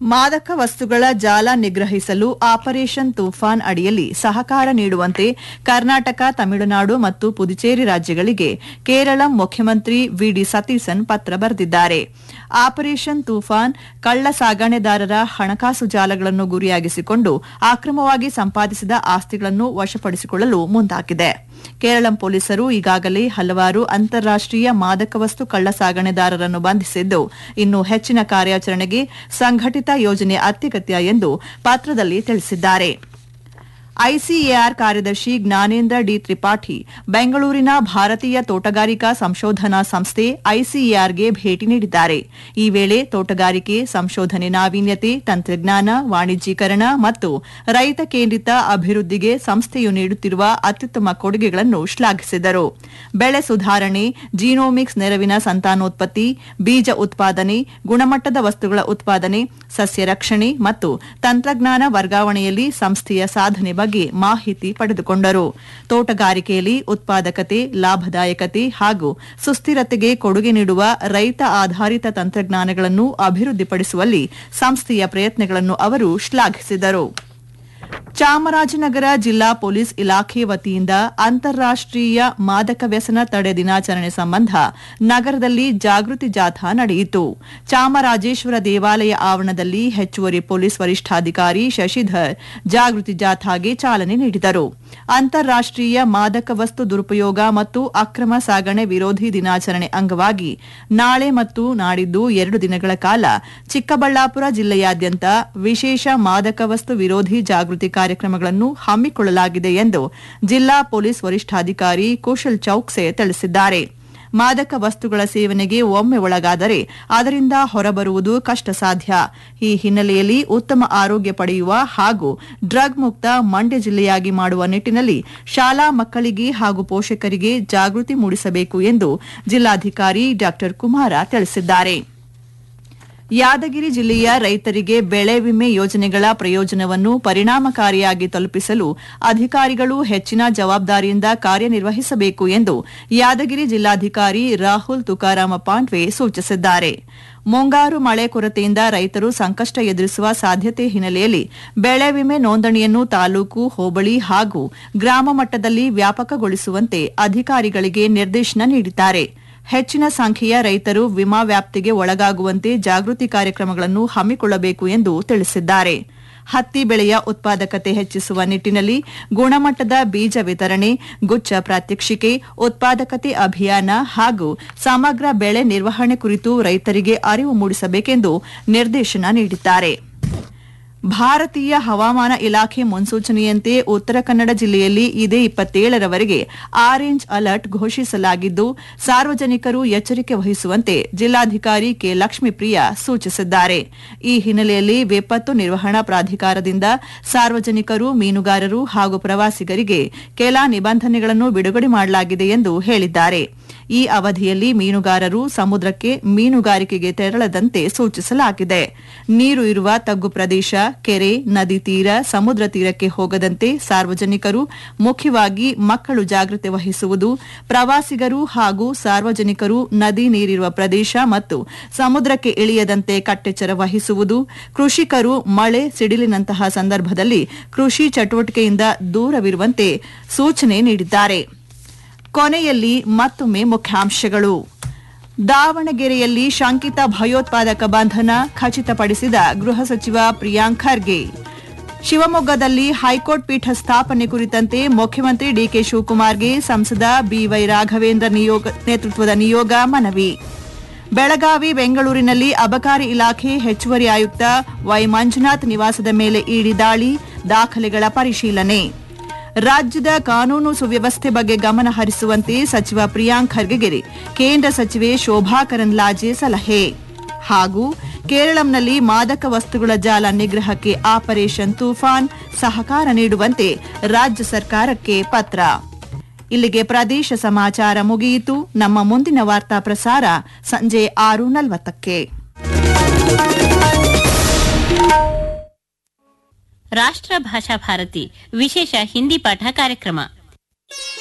ಮಾದಕ ವಸ್ತುಗಳ ಜಾಲ ನಿಗ್ರಹಿಸಲು ಆಪರೇಷನ್ ತೂಫಾನ್ ಅಡಿಯಲ್ಲಿ ಸಹಕಾರ ನೀಡುವಂತೆ ಕರ್ನಾಟಕ ತಮಿಳುನಾಡು ಮತ್ತು ಪುದುಚೇರಿ ರಾಜ್ಯಗಳಿಗೆ ಕೇರಳ ಮುಖ್ಯಮಂತ್ರಿ ವಿಡಿ ಸತೀಸನ್ ಪತ್ರ ಬರೆದಿದ್ದಾರೆ ಆಪರೇಷನ್ ತೂಫಾನ್ ಕಳ್ಳ ಸಾಗಣೆದಾರರ ಹಣಕಾಸು ಜಾಲಗಳನ್ನು ಗುರಿಯಾಗಿಸಿಕೊಂಡು ಅಕ್ರಮವಾಗಿ ಸಂಪಾದಿಸಿದ ಆಸ್ತಿಗಳನ್ನು ವಶಪಡಿಸಿಕೊಳ್ಳಲು ಮುಂದಾಗಿದೆ ಕೇರಳ ಪೊಲೀಸರು ಈಗಾಗಲೇ ಹಲವಾರು ಅಂತಾರಾಷ್ಟೀಯ ಮಾದಕ ವಸ್ತು ಕಳ್ಳ ಸಾಗಣೆದಾರರನ್ನು ಬಂಧಿಸಿದ್ದು ಇನ್ನು ಹೆಚ್ಚಿನ ಕಾರ್ಯಾಚರಣೆಗೆ ಸಂಘಟಿತ ಯೋಜನೆ ಅತ್ಯಗತ್ಯ ಎಂದು ಪತ್ರದಲ್ಲಿ ತಿಳಿಸಿದ್ದಾರೆ ಐಸಿಎಆರ್ ಕಾರ್ಯದರ್ಶಿ ಜ್ಞಾನೇಂದ್ರ ಡಿ ತ್ರಿಪಾಠಿ ಬೆಂಗಳೂರಿನ ಭಾರತೀಯ ತೋಟಗಾರಿಕಾ ಸಂಶೋಧನಾ ಸಂಸ್ಥೆ ಐಸಿಎಆರ್ಗೆ ಭೇಟಿ ನೀಡಿದ್ದಾರೆ ಈ ವೇಳೆ ತೋಟಗಾರಿಕೆ ಸಂಶೋಧನೆ ನಾವೀನ್ಯತೆ ತಂತ್ರಜ್ಞಾನ ವಾಣಿಜ್ಯೀಕರಣ ಮತ್ತು ರೈತ ಕೇಂದ್ರಿತ ಅಭಿವೃದ್ಧಿಗೆ ಸಂಸ್ಥೆಯು ನೀಡುತ್ತಿರುವ ಅತ್ಯುತ್ತಮ ಕೊಡುಗೆಗಳನ್ನು ಶ್ಲಾಘಿಸಿದರು ಬೆಳೆ ಸುಧಾರಣೆ ಜೀನೋಮಿಕ್ಸ್ ನೆರವಿನ ಸಂತಾನೋತ್ಪತ್ತಿ ಬೀಜ ಉತ್ಪಾದನೆ ಗುಣಮಟ್ಟದ ವಸ್ತುಗಳ ಉತ್ಪಾದನೆ ಸಸ್ಯ ರಕ್ಷಣೆ ಮತ್ತು ತಂತ್ರಜ್ಞಾನ ವರ್ಗಾವಣೆಯಲ್ಲಿ ಸಂಸ್ಥೆಯ ಸಾಧನೆ ಬಗ್ಗೆ ಮಾಹಿತಿ ಪಡೆದುಕೊಂಡರು ತೋಟಗಾರಿಕೆಯಲ್ಲಿ ಉತ್ಪಾದಕತೆ ಲಾಭದಾಯಕತೆ ಹಾಗೂ ಸುಸ್ಥಿರತೆಗೆ ಕೊಡುಗೆ ನೀಡುವ ರೈತ ಆಧಾರಿತ ತಂತ್ರಜ್ಞಾನಗಳನ್ನು ಅಭಿವೃದ್ಧಿಪಡಿಸುವಲ್ಲಿ ಸಂಸ್ಥೆಯ ಪ್ರಯತ್ನಗಳನ್ನು ಅವರು ಶ್ಲಾಘಿಸಿದರು ಚಾಮರಾಜನಗರ ಜಿಲ್ಲಾ ಪೊಲೀಸ್ ಇಲಾಖೆ ವತಿಯಿಂದ ಅಂತಾರಾಷ್ಟೀಯ ಮಾದಕ ವ್ಯಸನ ತಡೆ ದಿನಾಚರಣೆ ಸಂಬಂಧ ನಗರದಲ್ಲಿ ಜಾಗೃತಿ ಜಾಥಾ ನಡೆಯಿತು ಚಾಮರಾಜೇಶ್ವರ ದೇವಾಲಯ ಆವರಣದಲ್ಲಿ ಹೆಚ್ಚುವರಿ ಪೊಲೀಸ್ ವರಿಷ್ಠಾಧಿಕಾರಿ ಶಶಿಧರ್ ಜಾಗೃತಿ ಜಾಥಾಗೆ ಚಾಲನೆ ನೀಡಿದರು ಅಂತಾರಾಷ್ಟೀಯ ಮಾದಕ ವಸ್ತು ದುರುಪಯೋಗ ಮತ್ತು ಅಕ್ರಮ ಸಾಗಣೆ ವಿರೋಧಿ ದಿನಾಚರಣೆ ಅಂಗವಾಗಿ ನಾಳೆ ಮತ್ತು ನಾಡಿದ್ದು ಎರಡು ದಿನಗಳ ಕಾಲ ಚಿಕ್ಕಬಳ್ಳಾಪುರ ಜಿಲ್ಲೆಯಾದ್ಯಂತ ವಿಶೇಷ ಮಾದಕ ವಸ್ತು ವಿರೋಧಿ ಜಾಗೃತಿ ಕಾರ್ಯಕ್ರಮಗಳನ್ನು ಹಮ್ಮಿಕೊಳ್ಳಲಾಗಿದೆ ಎಂದು ಜಿಲ್ಲಾ ಪೊಲೀಸ್ ವರಿಷ್ಠಾಧಿಕಾರಿ ಕುಶಲ್ ಚೌಕ್ಸೆ ತಿಳಿಸಿದ್ದಾರೆ ಮಾದಕ ವಸ್ತುಗಳ ಸೇವನೆಗೆ ಒಮ್ಮೆ ಒಳಗಾದರೆ ಅದರಿಂದ ಹೊರಬರುವುದು ಕಷ್ಟ ಸಾಧ್ಯ ಈ ಹಿನ್ನೆಲೆಯಲ್ಲಿ ಉತ್ತಮ ಆರೋಗ್ಯ ಪಡೆಯುವ ಹಾಗೂ ಡ್ರಗ್ ಮುಕ್ತ ಮಂಡ್ಯ ಜಿಲ್ಲೆಯಾಗಿ ಮಾಡುವ ನಿಟ್ಟಿನಲ್ಲಿ ಶಾಲಾ ಮಕ್ಕಳಿಗೆ ಹಾಗೂ ಪೋಷಕರಿಗೆ ಜಾಗೃತಿ ಮೂಡಿಸಬೇಕು ಎಂದು ಜಿಲ್ಲಾಧಿಕಾರಿ ಡಾ ಕುಮಾರ ತಿಳಿಸಿದ್ದಾರೆ ಯಾದಗಿರಿ ಜಿಲ್ಲೆಯ ರೈತರಿಗೆ ಬೆಳೆ ವಿಮೆ ಯೋಜನೆಗಳ ಪ್ರಯೋಜನವನ್ನು ಪರಿಣಾಮಕಾರಿಯಾಗಿ ತಲುಪಿಸಲು ಅಧಿಕಾರಿಗಳು ಹೆಚ್ಚಿನ ಜವಾಬ್ದಾರಿಯಿಂದ ಕಾರ್ಯನಿರ್ವಹಿಸಬೇಕು ಎಂದು ಯಾದಗಿರಿ ಜಿಲ್ಲಾಧಿಕಾರಿ ರಾಹುಲ್ ತುಕಾರಾಮ ಪಾಂಡ್ವೆ ಸೂಚಿಸಿದ್ದಾರೆ ಮುಂಗಾರು ಮಳೆ ಕೊರತೆಯಿಂದ ರೈತರು ಸಂಕಷ್ಟ ಎದುರಿಸುವ ಸಾಧ್ಯತೆ ಹಿನ್ನೆಲೆಯಲ್ಲಿ ಬೆಳೆ ವಿಮೆ ನೋಂದಣಿಯನ್ನು ತಾಲೂಕು ಹೋಬಳಿ ಹಾಗೂ ಗ್ರಾಮ ಮಟ್ಟದಲ್ಲಿ ವ್ಯಾಪಕಗೊಳಿಸುವಂತೆ ಅಧಿಕಾರಿಗಳಿಗೆ ನಿರ್ದೇಶನ ನೀಡಿದ್ದಾರೆ ಹೆಚ್ಚಿನ ಸಂಖ್ಯೆಯ ರೈತರು ವಿಮಾ ವ್ಯಾಪ್ತಿಗೆ ಒಳಗಾಗುವಂತೆ ಜಾಗೃತಿ ಕಾರ್ಯಕ್ರಮಗಳನ್ನು ಹಮ್ಮಿಕೊಳ್ಳಬೇಕು ಎಂದು ತಿಳಿಸಿದ್ದಾರೆ ಹತ್ತಿ ಬೆಳೆಯ ಉತ್ಪಾದಕತೆ ಹೆಚ್ಚಿಸುವ ನಿಟ್ಟಿನಲ್ಲಿ ಗುಣಮಟ್ಟದ ಬೀಜ ವಿತರಣೆ ಗುಚ್ಚ ಪ್ರಾತ್ಯಕ್ಷಿಕೆ ಉತ್ಪಾದಕತೆ ಅಭಿಯಾನ ಹಾಗೂ ಸಮಗ್ರ ಬೆಳೆ ನಿರ್ವಹಣೆ ಕುರಿತು ರೈತರಿಗೆ ಅರಿವು ಮೂಡಿಸಬೇಕೆಂದು ನಿರ್ದೇಶನ ನೀಡಿದ್ದಾರೆ ಭಾರತೀಯ ಹವಾಮಾನ ಇಲಾಖೆ ಮುನ್ಸೂಚನೆಯಂತೆ ಉತ್ತರ ಕನ್ನಡ ಜಿಲ್ಲೆಯಲ್ಲಿ ಇದೇ ಇಪ್ಪತ್ತೇಳರವರೆಗೆ ಆರೆಂಜ್ ಅಲರ್ಟ್ ಘೋಷಿಸಲಾಗಿದ್ದು ಸಾರ್ವಜನಿಕರು ಎಚ್ಚರಿಕೆ ವಹಿಸುವಂತೆ ಜಿಲ್ಲಾಧಿಕಾರಿ ಕೆ ಲಕ್ಷ್ಮೀಪ್ರಿಯ ಸೂಚಿಸಿದ್ದಾರೆ ಈ ಹಿನ್ನೆಲೆಯಲ್ಲಿ ವಿಪತ್ತು ನಿರ್ವಹಣಾ ಪ್ರಾಧಿಕಾರದಿಂದ ಸಾರ್ವಜನಿಕರು ಮೀನುಗಾರರು ಹಾಗೂ ಪ್ರವಾಸಿಗರಿಗೆ ಕೆಲ ನಿಬಂಧನೆಗಳನ್ನು ಬಿಡುಗಡೆ ಮಾಡಲಾಗಿದೆ ಎಂದು ಹೇಳಿದ್ದಾರೆ ಈ ಅವಧಿಯಲ್ಲಿ ಮೀನುಗಾರರು ಸಮುದ್ರಕ್ಕೆ ಮೀನುಗಾರಿಕೆಗೆ ತೆರಳದಂತೆ ಸೂಚಿಸಲಾಗಿದೆ ನೀರು ಇರುವ ತಗ್ಗು ಪ್ರದೇಶ ಕೆರೆ ನದಿ ತೀರ ಸಮುದ್ರ ತೀರಕ್ಕೆ ಹೋಗದಂತೆ ಸಾರ್ವಜನಿಕರು ಮುಖ್ಯವಾಗಿ ಮಕ್ಕಳು ಜಾಗ್ರತೆ ವಹಿಸುವುದು ಪ್ರವಾಸಿಗರು ಹಾಗೂ ಸಾರ್ವಜನಿಕರು ನದಿ ನೀರಿರುವ ಪ್ರದೇಶ ಮತ್ತು ಸಮುದ್ರಕ್ಕೆ ಇಳಿಯದಂತೆ ಕಟ್ಟೆಚ್ಚರ ವಹಿಸುವುದು ಕೃಷಿಕರು ಮಳೆ ಸಿಡಿಲಿನಂತಹ ಸಂದರ್ಭದಲ್ಲಿ ಕೃಷಿ ಚಟುವಟಿಕೆಯಿಂದ ದೂರವಿರುವಂತೆ ಸೂಚನೆ ನೀಡಿದ್ದಾರೆ ಕೊನೆಯಲ್ಲಿ ಮತ್ತೊಮ್ಮೆ ಮುಖ್ಯಾಂಶಗಳು ದಾವಣಗೆರೆಯಲ್ಲಿ ಶಂಕಿತ ಭಯೋತ್ಪಾದಕ ಬಂಧನ ಖಚಿತಪಡಿಸಿದ ಗೃಹ ಸಚಿವ ಪ್ರಿಯಾಂಕ್ ಖರ್ಗೆ ಶಿವಮೊಗ್ಗದಲ್ಲಿ ಹೈಕೋರ್ಟ್ ಪೀಠ ಸ್ಥಾಪನೆ ಕುರಿತಂತೆ ಮುಖ್ಯಮಂತ್ರಿ ಡಿಕೆ ಶಿವಕುಮಾರ್ಗೆ ಸಂಸದ ಬಿವೈ ರಾಘವೇಂದ್ರ ನಿಯೋಗ ನೇತೃತ್ವದ ನಿಯೋಗ ಮನವಿ ಬೆಳಗಾವಿ ಬೆಂಗಳೂರಿನಲ್ಲಿ ಅಬಕಾರಿ ಇಲಾಖೆ ಹೆಚ್ಚುವರಿ ಆಯುಕ್ತ ವೈ ಮಂಜುನಾಥ್ ನಿವಾಸದ ಮೇಲೆ ಇಡಿ ದಾಳಿ ದಾಖಲೆಗಳ ಪರಿಶೀಲನೆ ರಾಜ್ಯದ ಕಾನೂನು ಸುವ್ಯವಸ್ಥೆ ಬಗ್ಗೆ ಗಮನ ಹರಿಸುವಂತೆ ಸಚಿವ ಪ್ರಿಯಾಂಕ್ ಖರ್ಗೆಗೆ ಕೇಂದ್ರ ಸಚಿವೆ ಶೋಭಾ ಕರಂದ್ಲಾಜೆ ಸಲಹೆ ಹಾಗೂ ಕೇರಳಂನಲ್ಲಿ ಮಾದಕ ವಸ್ತುಗಳ ಜಾಲ ನಿಗ್ರಹಕ್ಕೆ ಆಪರೇಷನ್ ತೂಫಾನ್ ಸಹಕಾರ ನೀಡುವಂತೆ ರಾಜ್ಯ ಸರ್ಕಾರಕ್ಕೆ ಪತ್ರ ಇಲ್ಲಿಗೆ ಪ್ರದೇಶ ಸಮಾಚಾರ ಮುಗಿಯಿತು ನಮ್ಮ ಮುಂದಿನ ವಾರ್ತಾ ಪ್ರಸಾರ ಸಂಜೆ ಆರು ನಲವತ್ತಕ್ಕೆ ರಾಷ್ಟ್ರ ಭಾಷಾ ಭಾರತಿ ವಿಶೇಷ ಹಿಂದಿ ಪಾಠ ಕಾರ್ಯಕ್ರಮ